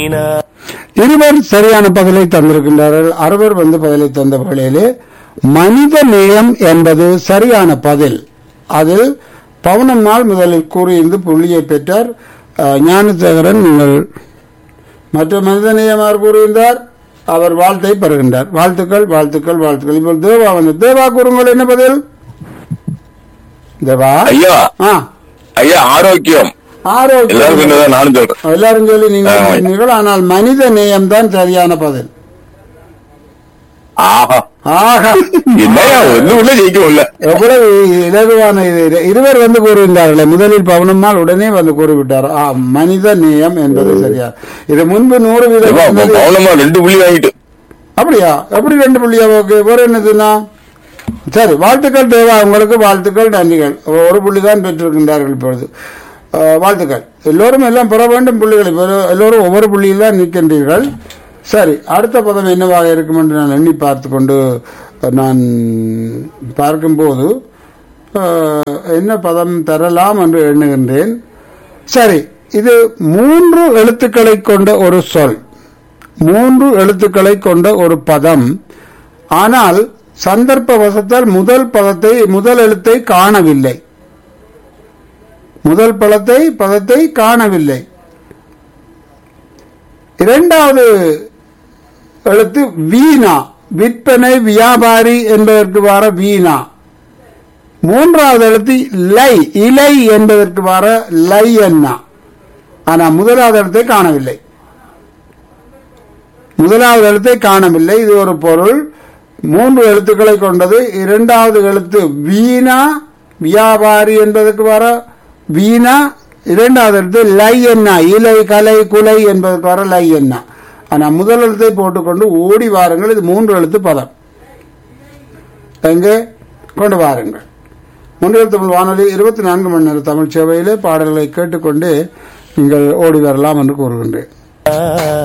இருவர் சரியான பதிலை தந்திருக்கின்றார்கள் அறுவர் வந்து பதிலை தந்த வேளையிலே மனித நேயம் என்பது சரியான பதில் அதில் பவுனம்மாள் முதலில் கூறியிருந்து புள்ளியை பெற்றார் அஹ், ஞானசேகரன் நீங்கள் மற்ற மனித நேயமார் கூறியிருந்தார் அவர் வாழ்த்தை பெறுகின்றார் வாழ்த்துக்கள் வாழ்த்துக்கள் வாழ்த்துக்கள் இப்போ தேவா வந்து தேவா கூறுங்கள் என்ன பதில் தேவா ஐயா ஆ ஐயா ஆரோக்கியம் எல்லாரும் ஆரோக்கியம் சொன்னதான் நானும் சொல்றேன் எல்லாரும் சொல்லி நீங்கள் ஆமா. சொன்னீர்கள் ஆனால் மனித நேயம் தான் சரியான பதில் ஆஹா ஆஹா என்னையா ஒண்ணு உள்ள ஜெயிக்க முடியல எவ்வளவு இலகுவான இது இருவர் வந்து கூறுகின்றார்களே முதலில் பவனம்மாள் உடனே வந்து கூறிவிட்டார் ஆ, மனித நேயம் என்பது சரியா இது முன்பு நூறு வீதம் ஏப்பா, இருந்தது. பவுனம்மா ரெண்டு புள்ளி வாங்கிட்டு அப்படியா எப்படி ரெண்டு புள்ளியா ஓகே வேற என்னதுன்னா சரி வாழ்த்துக்கள் தேவா உங்களுக்கு வாழ்த்துக்கள் நன்றிகள் ஒரு புள்ளி தான் பெற்றிருக்கின்றார்கள் இப்பொழுது அஹ், வாழ்த்துக்கள் எல்லோரும் எல்லாம் பெற வேண்டும் புள்ளிகளை பெற- எல்லோரும் ஒவ்வொரு புள்ளியில் தான் நிற்கின்றீர்கள் சரி அடுத்த பதம் என்னவாக இருக்கும் என்று நான் எண்ணி பார்த்து கொண்டு நான் பார்க்கும்போது அஹ், என்ன பதம் தரலாம் என்று எண்ணுகின்றேன் சரி இது மூன்று எழுத்துக்களை கொண்ட ஒரு சொல் மூன்று எழுத்துக்களை கொண்ட ஒரு பதம் ஆனால் சந்தர்ப்ப வசத்தால் முதல் பதத்தை முதல் எழுத்தை காணவில்லை முதல் பதத்தை பதத்தை காணவில்லை இரண்டாவது எழுத்து வீணா விற்பனை வியாபாரி என்பதற்கு வர வீணா மூன்றாவது எழுத்து லை இலை என்பதற்கு வர லை என்ன ஆனா முதலாவது எழுத்தை காணவில்லை முதலாவது எழுத்தை காணவில்லை இது ஒரு பொருள் மூன்று எழுத்துக்களை கொண்டது இரண்டாவது எழுத்து வீணா வியாபாரி என்பதற்கு வர வீணா இரண்டாவது எழுத்து லை என்ன இலை கலை குலை என்பதற்கு வர லை என்ன ஆனா முதல் எழுத்தை போட்டுக்கொண்டு ஓடி வாருங்கள் இது மூன்று எழுத்து பதம் எங்கே கொண்டு வாருங்கள் முன்னில் தமிழ் வானொலி இருபத்தி நான்கு மணி நேர தமிழ் சேவையிலே பாடல்களை கேட்டுக்கொண்டு நீங்கள் ஓடி வரலாம் என்று கூறுகின்றேன்